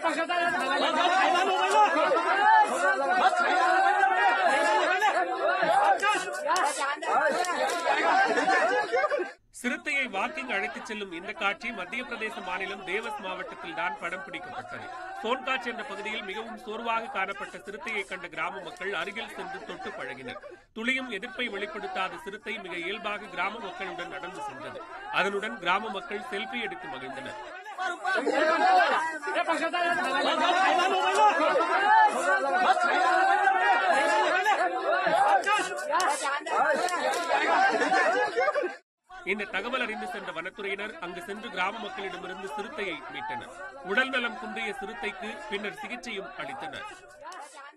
சிறுத்தையை வாக்கிங் அழைத்துச் செல்லும் இந்த காட்சி மத்திய பிரதேச மாநிலம் தேவஸ் மாவட்டத்தில் தான் படம் பிடிக்கப்பட்டது சோன்காட்ச் என்ற பகுதியில் மிகவும் சோர்வாக காணப்பட்ட சிறுத்தையை கண்ட கிராம மக்கள் அருகில் சென்று தொட்டு பழகினர் துளியும் எதிர்ப்பை வெளிப்படுத்தாத சிறுத்தை மிக இயல்பாக கிராம மக்களுடன் நடந்து சென்றது அதனுடன் கிராம மக்கள் செல்ஃபி எடுத்து மகிழ்ந்தனர் இந்த தகவல் அறிந்து சென்ற வனத்துறையினர் அங்கு சென்று கிராம மக்களிடமிருந்து சிறுத்தையை மீட்டனர் உடல் நலம் குன்றிய சிறுத்தைக்கு பின்னர் சிகிச்சையும் அளித்தனர்